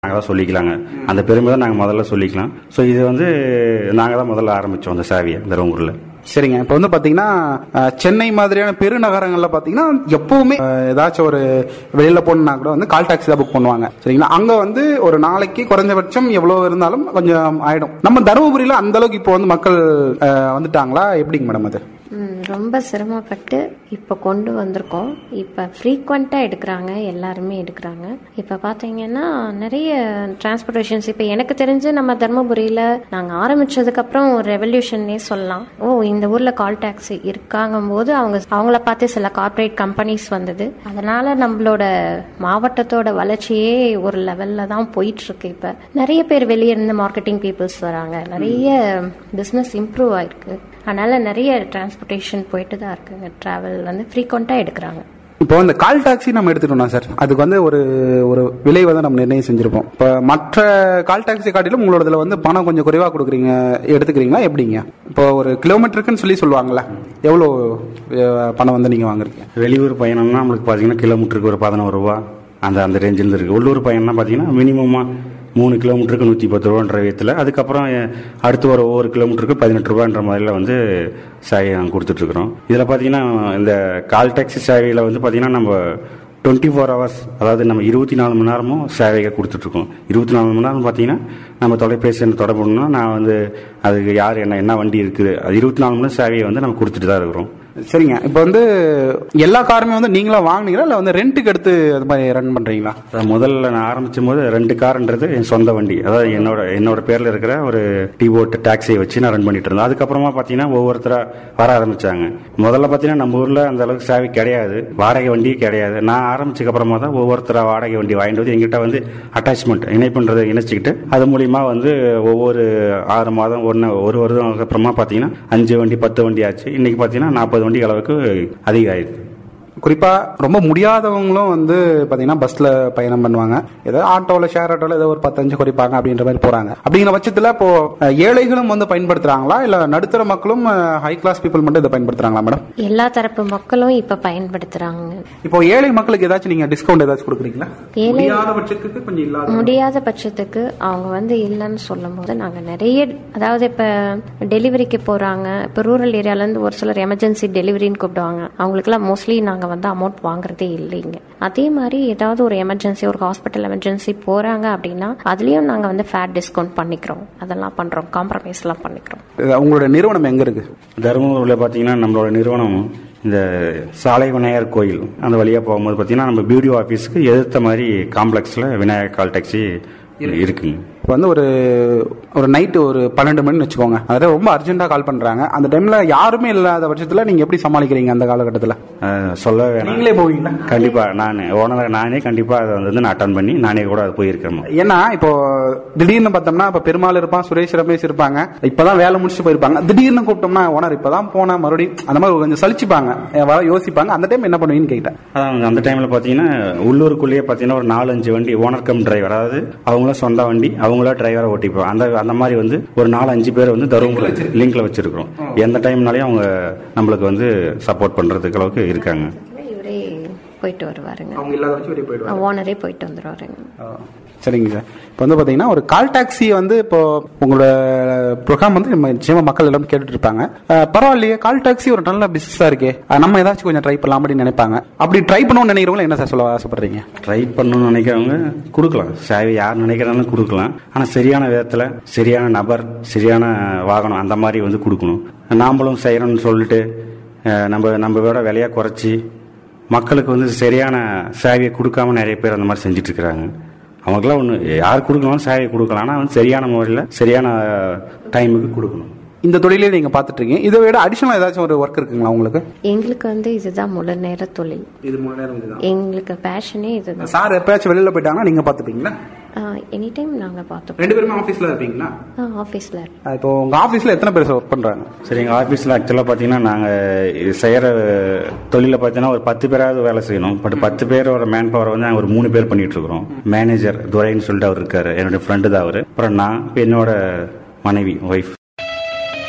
நாங்கள் தான் சொல்லிக்கலாங்க அந்த பெருமை தான் நாங்கள் முதல்ல சொல்லிக்கலாம் ஸோ இது வந்து நாங்கள் தான் முதல்ல ஆரம்பித்தோம் அந்த சேவையை தருமபுரியில் சரிங்க இப்போ வந்து பாத்தீங்கன்னா அஹ், சென்னை மாதிரியான பெருநகரங்கள்ல பாத்தீங்கன்னா எப்பவுமே அஹ், ஏதாச்சும் ஒரு வெளியில போனா கூட வந்து கால் டாக்ஸி தான் புக் பண்ணுவாங்க சரிங்களா அங்க வந்து ஒரு நாளைக்கு குறைஞ்சபட்சம் எவ்வளவு இருந்தாலும் கொஞ்சம் ஆயிடும் நம்ம தருமபுரியில அந்த அளவுக்கு இப்போ வந்து மக்கள் அஹ், வந்துட்டாங்களா எப்படிங்க மேடம் அது ம், ரொம்ப சிரமப்பட்டு இப்போ கொண்டு வந்திருக்கோம் இப்போ ஃப்ரீக்வெண்ட்டாக எடுக்கிறாங்க எல்லாருமே எடுக்கிறாங்க இப்போ பார்த்தீங்கன்னா நிறைய டிரான்ஸ்போர்ட்டேஷன்ஸ் இப்போ எனக்கு தெரிஞ்சு நம்ம தருமபுரியில் நாங்கள் ஆரம்பிச்சதுக்கப்புறம் ஒரு ரெவல்யூஷன்னே சொல்லலாம் ஓ இந்த ஊரில் கால் டாக்ஸி இருக்காங்கும் போது அவங்க அவங்கள பார்த்து சில கார்ப்பரேட் கம்பெனிஸ் வந்தது அதனால நம்மளோட மாவட்டத்தோட வளர்ச்சியே ஒரு லெவலில் தான் போயிட்டு இருக்கு இப்போ நிறைய பேர் வெளியே இருந்து மார்க்கெட்டிங் பீப்புள்ஸ் வராங்க நிறைய பிஸ்னஸ் இம்ப்ரூவ் ஆயிருக்கு அதனால நிறைய டிரான்ஸ்போர்ட்டேஷன் போயிட்டு தான் இருக்குங்க டிராவல் வந்து ஃப்ரீக்வெண்ட்டாக எடுக்கிறாங்க இப்போ இந்த கால் டாக்ஸி நம்ம எடுத்துட்டோம்னா சார் அதுக்கு வந்து ஒரு ஒரு விலை வந்து நம்ம நிர்ணயம் செஞ்சிருப்போம் இப்போ மற்ற கால் டாக்ஸி காட்டிலும் உங்களோடதுல வந்து பணம் கொஞ்சம் குறைவா கொடுக்குறீங்க எடுத்துக்கிறீங்களா எப்படிங்க இப்போ ஒரு கிலோமீட்டருக்குன்னு சொல்லி சொல்லுவாங்கல்ல எவ்வளோ அஹ், பணம் வந்து நீங்க வாங்குறீங்க வெளியூர் பயணம்னா நம்மளுக்கு பார்த்தீங்கன்னா கிலோமீட்டருக்கு ஒரு பதினோரு ரூபா அந்த அந்த ரேஞ்சில் இருக்குது உள்ளூர் பயணம்னா பார்த்தீங்கன்னா மினிமமாக மூணு கிலோமீட்டருக்கு நூற்றி பத்து ரூபான்ற விதத்தில் அதுக்கப்புறம் அஹ், அடுத்து வர ஒவ்வொரு கிலோமீட்டருக்கு பதினெட்டு ரூபான்ற மாதிரில வந்து சேவையை நாங்கள் கொடுத்துட்ருக்குறோம் இதில் பார்த்தீங்கன்னா இந்த கால் டாக்ஸி சேவையில் வந்து பார்த்தீங்கன்னா நம்ம டுவெண்ட்டி ஃபோர் ஹவர்ஸ் அதாவது நம்ம இருபத்தி நாலு மணி நேரமும் சேவையை கொடுத்துட்ருக்கோம் இருபத்தி நாலு மணி நேரம் பார்த்தீங்கன்னா நம்ம தொலைபேசி எண் தொடர்பு பண்ணணும்னா நான் வந்து அதுக்கு யார் என்ன என்ன வண்டி இருக்குது அது இருபத்தி நாலு மணி நேரம் சேவையை வந்து நம்ம கொடுத்துட்டு தான் இருக்கிறோம் சரிங்க இப்போ வந்து எல்லா காருமே வந்து நீங்களா வாங்குனீங்களா இல்லை வந்து ரெண்ட்டுக்கு எடுத்து அது மாதிரி ரன் பண்றீங்களா அதான் முதல்ல நான் ஆரம்பிச்சும் போது ரெண்டு கார்ன்றது என் சொந்த வண்டி அதாவது என்னோட என்னோட பேர்ல இருக்கிற ஒரு டிவோட் டாக்ஸியை வச்சு நான் ரன் பண்ணிட்டு இருந்தேன் அதுக்கப்புறமா பாத்தீங்கன்னா ஒவ்வொருத்தரா வர ஆரம்பிச்சாங்க முதல்ல பாத்தீங்கன்னா நம்ம ஊர்ல அந்த அளவுக்கு சேவை கிடையாது வாடகை வண்டி கிடையாது நான் ஆரம்பிச்சதுக்கு அப்புறமா தான் ஒவ்வொருத்தரா வாடகை வண்டி வாங்கிட்டு வந்து எங்கிட்ட வந்து அட்டாச்மெண்ட் இணைப்புன்றதை இணைச்சிக்கிட்டு அது மூலியமா வந்து ஒவ்வொரு ஆறு மாதம் ஒன்று ஒரு வருடம் அப்புறமா பாத்தீங்கன்னா அஞ்சு வண்டி பத்து வண்டி ஆச்சு இன்னைக்கு பாத்தீங்கன்னா நாற்பது வண்டி அளவுக்கு அதிகம் ஆயிருக்கு குறிப்பா ரொம்ப முடியாதவங்களும் வந்து பாத்தீங்கன்னா பஸ்ல பயணம் பண்ணுவாங்க ஏதோ ஆட்டோல ஷேர் ஆட்டோல ஏதோ ஒரு பத்தஞ்சு குறைப்பாங்க அப்படின்ற மாதிரி போறாங்க அப்படிங்கிற பட்சத்துல இப்போ அஹ், ஏழைகளும் வந்து பயன்படுத்துறாங்களா இல்ல நடுத்தர மக்களும் ஹை கிளாஸ் பீப்புள் மட்டும் இதை பயன்படுத்துறாங்களா மேடம் எல்லா தரப்பு மக்களும் இப்போ பயன்படுத்துகிறாங்க இப்போ ஏழை மக்களுக்கு ஏதாச்சும் நீங்க டிஸ்கவுண்ட் ஏதாச்சும் கொடுக்குறீங்களா ஏழை- முடியாத பட்சத்துக்கு கொஞ்சம் இல்லாத முடியாத பட்சத்துக்கு அவங்க வந்து இல்லைன்னு சொல்லும் போது நாங்கள் நிறைய அதாவது இப்போ டெலிவரிக்கு போகிறாங்க இப்போ ரூரல் ஏரியாலேருந்து ஒரு சிலர் எமர்ஜென்சி டெலிவரின்னு கூப்பிடுவாங்க அவங்களுக்குலாம் மோஸ்ட்லி நாங்கள் வந்து அமௌண்ட் வாங்குறதே இல்லைங்க அதே மாதிரி ஏதாவது ஒரு எமர்ஜென்சி ஒரு ஹாஸ்பிட்டல் எமர்ஜென்சி போகிறாங்க அப்படின்னா அதுலேயும் நாங்கள் வந்து ஃபேட் டிஸ்கவுண்ட் பண்ணிக்கிறோம் அதெல்லாம் பண்ணுறோம் காம்ப்ரமைஸ்லாம் பண்ணிக்கிறோம் இது உங்களோட நிறுவனம் எங்க இருக்கு தருமபுரியில் பார்த்தீங்கன்னா நம்மளோட நிறுவனம் இந்த சாலை விநாயகர் கோயில் அந்த வழியாக போகும்போது பார்த்தீங்கன்னா நம்ம பியூடிஓ ஆஃபீஸ்க்கு எதிர்த்த மாதிரி காம்ப்ளெக்ஸில் விநாயகர் கால் டாக்ஸி இருக்குங்க இப்போ வந்து ஒரு ஒரு நைட்டு ஒரு பன்னெண்டு மணின்னு வச்சுக்கோங்க அதாவது ரொம்ப அர்ஜென்ட்டா கால் பண்றாங்க அந்த டைம்ல யாருமே இல்லாத பட்சத்துல நீங்க எப்படி சமாளிக்கிறீங்க அந்த காலகட்டத்தில் அஹ் சொல்ல வேணாம் நீங்களே போவீங்களா கண்டிப்பா நான் ஓனர் நானே கண்டிப்பா அதை வந்து நான் அட்டன் பண்ணி நானே கூட அது போயிருக்கேன் ஏன்னா இப்போ திடீர்னு பார்த்தோம்னா இப்ப பெருமாள் இருப்பான் சுரேஷ் ரமேஷ் இருப்பாங்க இப்பதான் வேலை முடிச்சுட்டு போயிருப்பாங்க திடீர்னு கூப்பிட்டோம்னா ஓனர் இப்பதான் போனா மறுபடியும் அந்த மாதிரி கொஞ்சம் சலிச்சுப்பாங்க வர யோசிப்பாங்க அந்த டைம் என்ன பண்ணுவீங்கன்னு கேட்டேன் அதான் அந்த டைம்ல பாத்தீங்கன்னா உள்ளூருக்குள்ளேயே பாத்தீங்கன்னா ஒரு நாலு அஞ்சு வண்டி ஓனர் கம் டிரைவர் அதாவது அவங்களும் சொந்த வண்டி அவங்கள டிரைவரை ஓட்டிப்போம் அந்த அந்த மாதிரி வந்து ஒரு நாலு அஞ்சு பேர் வந்து தருமபுரி லிங்க்ல வச்சிருக்கிறோம் எந்த டைம்னாலையும் அவங்க நம்மளுக்கு வந்து சப்போர்ட் பண்றதுக்கு அளவுக்கு இருக்காங்க இவரே போயிட்டு வருவாருங்க அவங்க இல்லாத வச்சு வெளியே போயிடுவாங்க ஓனரே போயிட்டு வந்துடுவாருங்க சரிங்க சார் இப்போ வந்து பாத்தீங்கன்னா ஒரு கால் டாக்ஸி வந்து இப்போ உங்களோட ப்ரோக்ராம் வந்து நம்ம நிச்சயமா மக்கள் எல்லாரும் கேட்டுட்டு இருப்பாங்க அஹ், பரவாயில்லையே கால் டாக்ஸி ஒரு நல்ல பிசினஸா இருக்கே அஹ், நம்ம ஏதாச்சும் கொஞ்சம் ட்ரை பண்ணலாம் அப்படின்னு நினைப்பாங்க அப்படி ட்ரை பண்ணணும்னு நினைக்கிறவங்க என்ன சார் சொல்ல ஆசைப்படுறீங்க ட்ரை பண்ணணும்னு நினைக்கிறவங்க கொடுக்கலாம் சேவை யார் நினைக்கிறாலும் கொடுக்கலாம் ஆனா சரியான விதத்துல சரியான நபர் சரியான வாகனம் அந்த மாதிரி வந்து கொடுக்கணும் நாமளும் செய்யறோம்னு சொல்லிட்டு அஹ், நம்ம நம்ம விட விலையா குறைச்சி மக்களுக்கு வந்து சரியான சேவையை கொடுக்காம நிறைய பேர் அந்த மாதிரி செஞ்சுட்டு இருக்கிறாங்க அவங்களுக்குலாம் ஒன்று யார் கொடுக்கணும் சேவையை கொடுக்கலாம் ஆனால் வந்து சரியான முறையில் சரியான டைமுக்கு கொடுக்கணும் இந்த தொழிலே நீங்க பார்த்துட்டு இருக்கீங்க இதை விட அடிஷனல் ஏதாச்சும் ஒரு ஒர்க் இருக்குங்களா உங்களுக்கு எங்களுக்கு வந்து இதுதான் முழு நேர தொழில் இது மூணு நேரம் இதுதான் எங்களுக்கு பேஷனே இதுதான் சார் எப்பயாச்சும் வெளியில போயிட்டாங்கன்னா நீங்க பாத்துப்பீங்களா எனி டைம் நாங்கள் பார்த்துப்போம் ரெண்டு பேருமே ஆபீஸ்ல இருப்பீங்களா ஆஃபீஸில் அஹ், இப்போ உங்க ஆபீஸ்ல எத்தனை பேர் ஒர்க் பண்றாங்க சரி எங்கள் ஆஃபீஸில் ஆக்சுவலாக பார்த்தீங்கன்னா நாங்கள் செய்கிற தொழிலில் பார்த்தீங்கன்னா ஒரு பத்து பேராவது வேலை செய்யணும் பட் பத்து பேரோட மேன் பவர் வந்து நாங்கள் ஒரு மூணு பேர் பண்ணிட்டு இருக்கிறோம் மேனேஜர் துரைன்னு சொல்லிட்டு அவர் இருக்காரு என்னுடைய ஃப்ரெண்டு தான் அவர் அப்புறம் நான் இப்ப என்னோட மனைவி ஒய்ஃப்